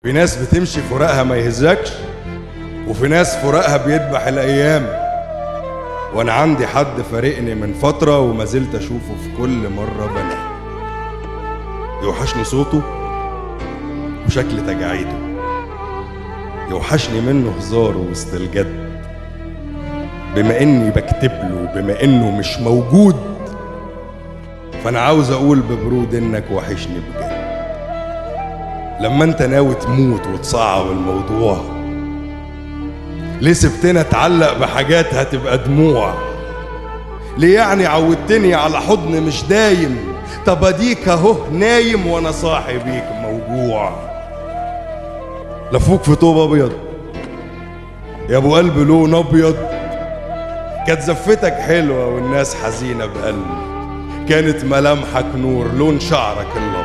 في ناس بتمشي فراقها ما يهزكش وفي ناس فراقها بيذبح الايام وانا عندي حد فارقني من فتره وما زلت اشوفه في كل مره بنام يوحشني صوته وشكل تجاعيده يوحشني منه هزاره وسط الجد بما اني بكتب له بما انه مش موجود فانا عاوز اقول ببرود انك وحشني بجد لما انت ناوي تموت وتصعب الموضوع ليه سبتنا اتعلق بحاجات هتبقى دموع ليه يعني عودتني على حضن مش دايم طب اديك اهو نايم وانا صاحي بيك موجوع لفوك في طوب ابيض يا ابو قلب لون ابيض كانت زفتك حلوه والناس حزينه بقلب كانت ملامحك نور لون شعرك الابيض